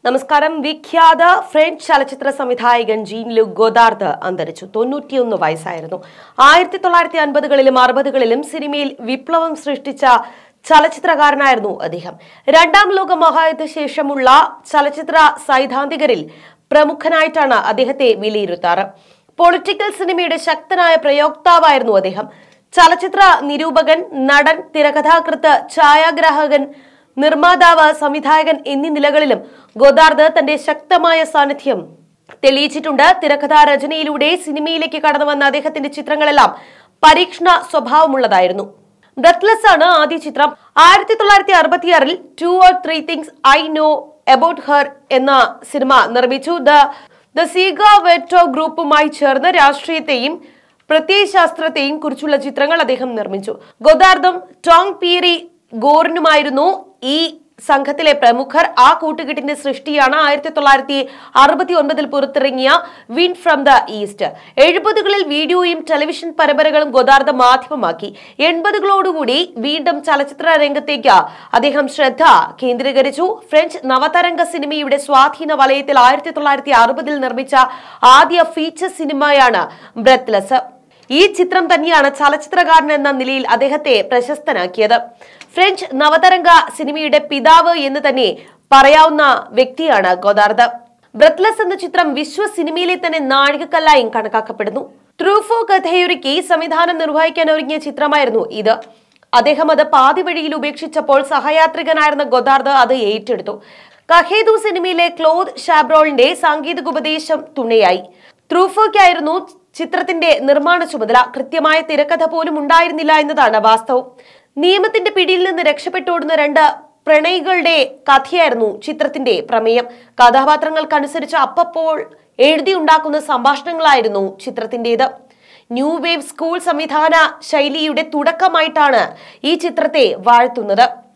നമസ്കാരം വിഖ്യാത ഫ്രഞ്ച് ചലച്ചിത്ര സംവിധായകൻ ജീൻ ലു ഗോദാർദ് അന്തരിച്ചു തൊണ്ണൂറ്റിയൊന്ന് വയസ്സായിരുന്നു ആയിരത്തി തൊള്ളായിരത്തി അൻപതുകളിലും അറുപതുകളിലും സിനിമയിൽ വിപ്ലവം സൃഷ്ടിച്ച ചലച്ചിത്രകാരനായിരുന്നു അദ്ദേഹം രണ്ടാം ലോക മഹായുദ്ധ ശേഷമുള്ള ചലച്ചിത്ര സൈദ്ധാന്തികരിൽ പ്രമുഖനായിട്ടാണ് അദ്ദേഹത്തെ വിലയിരുത്താറ് പൊളിറ്റിക്കൽ സിനിമയുടെ ശക്തനായ പ്രയോക്താവായിരുന്നു അദ്ദേഹം ചലച്ചിത്ര നിരൂപകൻ നടൻ തിരക്കഥാകൃത്ത് ഛായാഗ്രാഹകൻ നിർമ്മാതാവ് സംവിധായകൻ എന്നീ നിലകളിലും ഗോദാർദ് തന്റെ ശക്തമായ സാന്നിധ്യം തെളിയിച്ചിട്ടുണ്ട് തിരക്കഥാ രചനയിലൂടെ സിനിമയിലേക്ക് കടന്നു വന്ന അദ്ദേഹത്തിന്റെ ചിത്രങ്ങളെല്ലാം പരീക്ഷണ സ്വഭാവമുള്ളതായിരുന്നു ബ്രത്ത്ലെസ് ആണ് ആദ്യ ചിത്രം ആയിരത്തി തൊള്ളായിരത്തി അറുപത്തിയാറിൽ two or three things I know about her എന്ന സിനിമ നിർമ്മിച്ചു ദ ദ സീഗ വെറ്റോ ഗ്രൂപ്പുമായി ചേർന്ന് രാഷ്ട്രീയത്തെയും പ്രത്യയശാസ്ത്രത്തെയും കുറിച്ചുള്ള ചിത്രങ്ങൾ അദ്ദേഹം നിർമ്മിച്ചു ഗോദാർദും ടോങ് പീരി ഗോറിനുമായിരുന്നു ഈ സംഘത്തിലെ പ്രമുഖർ ആ കൂട്ടുകെട്ടിന്റെ സൃഷ്ടിയാണ് ആയിരത്തി തൊള്ളായിരത്തി അറുപത്തി ഒൻപതിൽ പുറത്തിറങ്ങിയ വിൻ ഫ്രം ദ ഈസ്റ്റ് എഴുപതുകളിൽ വീഡിയോയും ടെലിവിഷൻ പരമ്പരകളും ഗോദാർദ മാധ്യമമാക്കി എൺപതുകളോടുകൂടി വീണ്ടും ചലച്ചിത്ര രംഗത്തേക്ക് അദ്ദേഹം ശ്രദ്ധ കേന്ദ്രീകരിച്ചു ഫ്രഞ്ച് നവതരംഗ സിനിമയുടെ സ്വാധീന വലയത്തിൽ ആയിരത്തി തൊള്ളായിരത്തി അറുപതിൽ നിർമ്മിച്ച ആദ്യ ഫീച്ചർ സിനിമയാണ് ബ്രെത്ത്ലെസ് ഈ ചിത്രം തന്നെയാണ് ചലച്ചിത്രകാരൻ എന്ന നിലയിൽ അദ്ദേഹത്തെ പ്രശസ്തനാക്കിയത് ഫ്രഞ്ച് നവതരംഗ സിനിമയുടെ പിതാവ് എന്ന് തന്നെ പറയാവുന്ന വ്യക്തിയാണ് ഗോദാർദ് ബ്രത്ത്ലെസ് എന്ന ചിത്രം വിശ്വ സിനിമയിലെ തന്നെ നാഴികക്കല്ലായും കണക്കാക്കപ്പെടുന്നു ത്രൂഫോ കഥയൊരുക്കി സംവിധാനം നിർവഹിക്കാൻ ഒരുങ്ങിയ ചിത്രമായിരുന്നു ഇത് അദ്ദേഹം അത് പാതി വഴിയിൽ ഉപേക്ഷിച്ചപ്പോൾ സഹയാത്രികനായിരുന്ന ഗോദാർദ് അത് ഏറ്റെടുത്തു കഹേതു സിനിമയിലെ ക്ലോദ് ഷാബ്രോളിന്റെ സാങ്കേതിക ഉപദേശം തുണയായി ത്രൂഫോയ്ക്കായിരുന്നു ചിത്രത്തിന്റെ നിർമ്മാണ ചുമതല കൃത്യമായ തിരക്കഥ പോലും ഉണ്ടായിരുന്നില്ല എന്നതാണ് വാസ്തവം നിയമത്തിന്റെ പിടിയിൽ നിന്ന് രക്ഷപ്പെട്ടോടുന്ന രണ്ട് പ്രണയികളുടെ കഥയായിരുന്നു ചിത്രത്തിന്റെ പ്രമേയം കഥാപാത്രങ്ങൾക്കനുസരിച്ച് അപ്പപ്പോൾ എഴുതിയുണ്ടാക്കുന്ന സംഭാഷണങ്ങളായിരുന്നു ചിത്രത്തിന്റേത് ന്യൂ വേവ് സ്കൂൾ സംവിധാന ശൈലിയുടെ തുടക്കമായിട്ടാണ് ഈ ചിത്രത്തെ വാഴ്ത്തുന്നത്